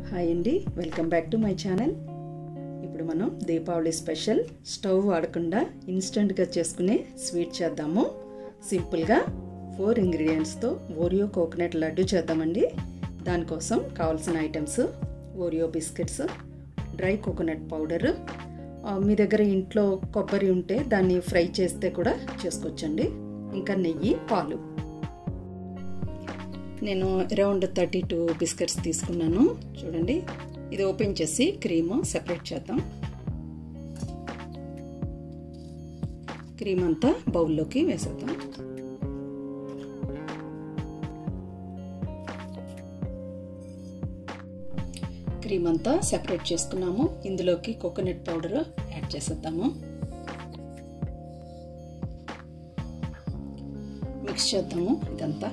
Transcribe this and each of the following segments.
hi అండి welcome back to my channel ఇప్పుడు మనం దీపావళి స్పెషల్ స్టవ్ వాడకుండా ఇన్స్టెంట్గా చేసుకునే స్వీట్ చేద్దాము సింపుల్గా ఫోర్ ఇంగ్రీడియంట్స్తో ఓరియో కోకోనట్ లడ్డు చేద్దామండి దానికోసం కావాల్సిన items Oreo biscuits dry coconut powder మీ దగ్గర ఇంట్లో కొబ్బరి ఉంటే దాన్ని ఫ్రై చేస్తే కూడా చేసుకోవచ్చండి ఇంకా నెయ్యి పాలు నేను అరౌండ్ థర్టీ టూ బిస్కెట్స్ తీసుకున్నాను చూడండి ఇది ఓపెన్ చేసి క్రీమ్ సెపరేట్ చేద్దాం క్రీమ్ అంతా బౌల్లోకి వేసేద్దాం క్రీమ్ అంతా సెపరేట్ చేసుకున్నాము ఇందులోకి కోకోనట్ పౌడర్ యాడ్ చేసేద్దాము మిక్స్ చేద్దాము ఇదంతా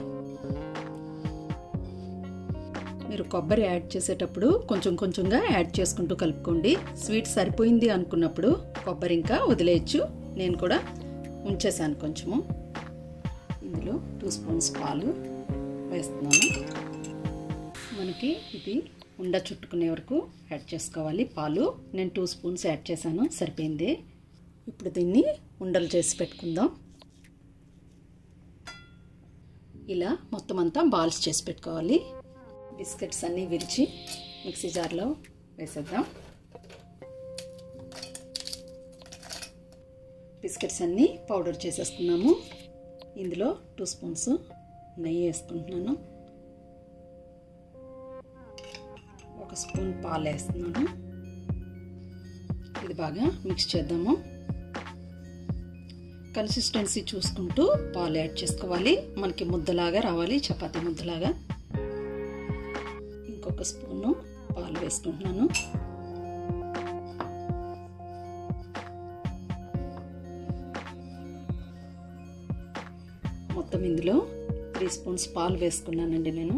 మీరు కొబ్బరి యాడ్ చేసేటప్పుడు కొంచెం కొంచెంగా యాడ్ చేసుకుంటూ కలుపుకోండి స్వీట్ సరిపోయింది అనుకున్నప్పుడు కొబ్బరి ఇంకా వదిలేయచ్చు నేను కూడా ఉంచేసాను కొంచెము ఇందులో టూ స్పూన్స్ పాలు వేస్తున్నాను మనకి ఇది ఉండ చుట్టుకునే వరకు యాడ్ చేసుకోవాలి పాలు నేను టూ స్పూన్స్ యాడ్ చేశాను సరిపోయింది ఇప్పుడు దీన్ని ఉండలు చేసి పెట్టుకుందాం ఇలా మొత్తం అంతా బాల్స్ చేసి పెట్టుకోవాలి బిస్కెట్స్ అన్నీ విరిచి మిక్సీ జార్లో వేసేద్దాం బిస్కెట్స్ అన్నీ పౌడర్ చేసేసుకున్నాము ఇందులో టూ స్పూన్స్ నెయ్యి వేసుకుంటున్నాను ఒక స్పూన్ పాలు వేస్తున్నాను ఇది బాగా మిక్స్ చేద్దాము కన్సిస్టెన్సీ చూసుకుంటూ పాలు యాడ్ చేసుకోవాలి మనకి ముద్దలాగా రావాలి చపాతీ ముద్దలాగా ఇంకొక స్పూను పాలు వేసుకుంటున్నాను మొత్తం ఇందులో త్రీ స్పూన్స్ పాలు వేసుకున్నానండి నేను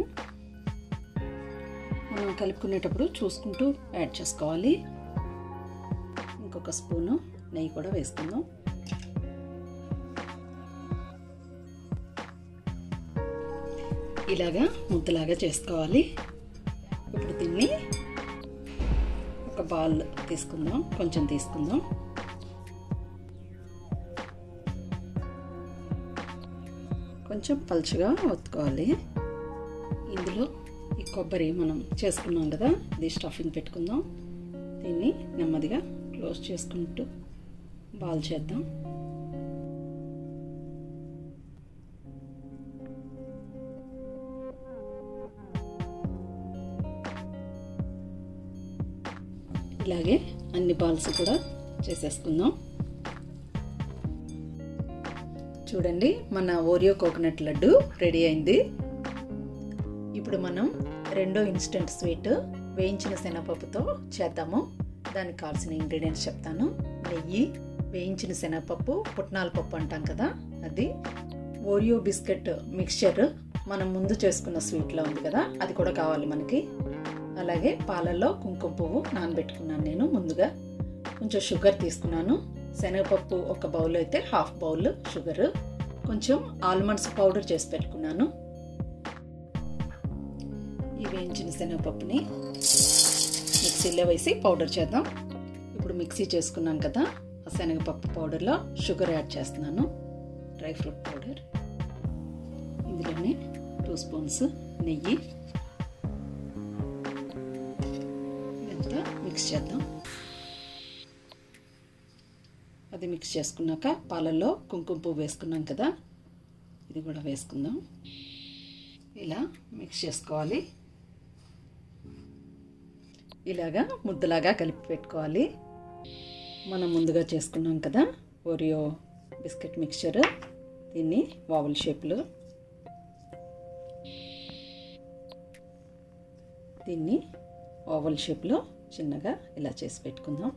మనం కలుపుకునేటప్పుడు చూసుకుంటూ యాడ్ చేసుకోవాలి ఇంకొక స్పూను నెయ్యి కూడా వేసుకుందాం ఇలాగా ముద్దలాగా చేసుకోవాలి ఇప్పుడు దీన్ని ఒక బాల్ తీసుకుందాం కొంచెం తీసుకుందాం కొంచెం పలుచగా ఒత్తుకోవాలి ఇందులో ఈ కొబ్బరి మనం చేసుకున్నాం కదా ఇది స్టఫింగ్ పెట్టుకుందాం దీన్ని నెమ్మదిగా క్లోజ్ చేసుకుంటూ బాల్ చేద్దాం ఇలాగే అన్ని బాల్స్ కూడా చేసేసుకుందాం చూడండి మన ఓరియో కోకోనట్ లడ్డు రెడీ అయింది ఇప్పుడు మనం రెండో ఇన్స్టెంట్ స్వీట్ వేయించిన శనగపప్పుతో చేద్దాము దానికి కావాల్సిన ఇంగ్రీడియంట్స్ చెప్తాను నెయ్యి వేయించిన శనగపప్పు పుట్నాల పప్పు అంటాం కదా అది ఓరియో బిస్కెట్ మిక్స్చర్ మనం ముందు చేసుకున్న స్వీట్లో ఉంది కదా అది కూడా కావాలి మనకి అలాగే పాలల్లో కుంకుమ పువ్వు నానబెట్టుకున్నాను నేను ముందుగా కొంచెం షుగర్ తీసుకున్నాను శనగపప్పు ఒక బౌల్ అయితే హాఫ్ బౌల్ షుగర్ కొంచెం ఆల్మండ్స్ పౌడర్ చేసి పెట్టుకున్నాను ఈ వేయించిన శనగపప్పుని మిక్సీలో వేసి పౌడర్ చేద్దాం ఇప్పుడు మిక్సీ చేసుకున్నాం కదా ఆ శనగపప్పు పౌడర్లో షుగర్ యాడ్ చేస్తున్నాను డ్రై ఫ్రూట్ పౌడర్ ఇందులోనే టూ స్పూన్స్ నెయ్యి ఇదంతా మిక్స్ చేద్దాం అది మిక్స్ చేసుకున్నాక పాలల్లో కుంకుమ పువ్వు వేసుకున్నాం కదా ఇది కూడా వేసుకుందాం ఇలా మిక్స్ చేసుకోవాలి ఇలాగా ముద్దలాగా కలిపి పెట్టుకోవాలి మనం ముందుగా చేసుకున్నాం కదా ఓరియో బిస్కెట్ మిక్చర్ దీన్ని వావల్ షేప్లో దీన్ని ఓవల్ షేప్లో చిన్నగా ఇలా చేసి పెట్టుకుందాం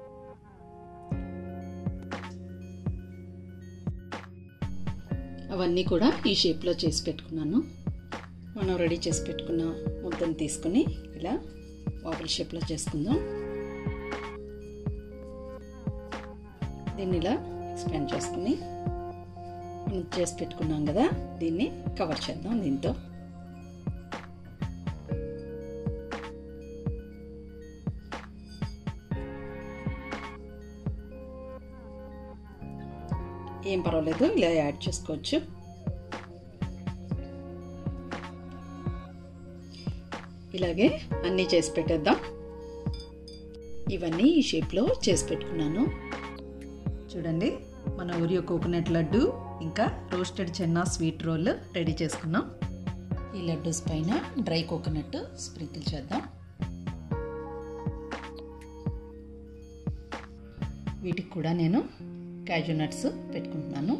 అవన్నీ కూడా ఈ షేప్లో చేసి పెట్టుకున్నాను మనం రెడీ చేసి పెట్టుకున్న ముద్దను తీసుకొని ఇలా ఓవల్ షేప్లో చేసుకుందాం దీన్ని ఇలా ఎక్స్పాండ్ చేసుకుని మనం చేసి పెట్టుకున్నాం కదా దీన్ని కవర్ చేద్దాం దీంతో ఏం పర్వాలేదు ఇలా యాడ్ చేసుకోవచ్చు ఇలాగే అన్నీ చేసి పెట్టేద్దాం ఇవన్నీ ఈ షేప్లో చేసి పెట్టుకున్నాను చూడండి మన ఒరియో కోకోనట్ లడ్డు ఇంకా roasted chana sweet roll ready చేసుకున్నాం ఈ లడ్డూస్ పైన డ్రై కోకోనట్ స్ప్రింకిల్ చేద్దాం వీటికి కూడా నేను క్యాజు నట్స్ పెట్టుకుంటున్నాను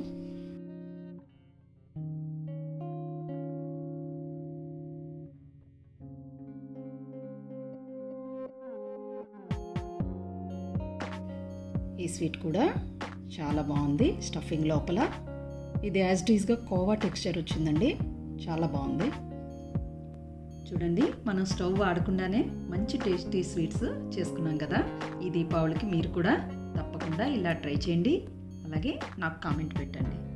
ఈ స్వీట్ కూడా చాలా బాగుంది స్టఫింగ్ లోపల ఇది యాజ్ డీస్గా కోవా టెక్స్చర్ వచ్చిందండి చాలా బాగుంది చూడండి మనం స్టవ్ వాడకుండానే మంచి టేస్టీ స్వీట్స్ చేసుకున్నాం కదా ఈ దీపావళికి మీరు కూడా తప్పకుండా ఇలా ట్రై చేయండి అలాగే నాకు కామెంట్ పెట్టండి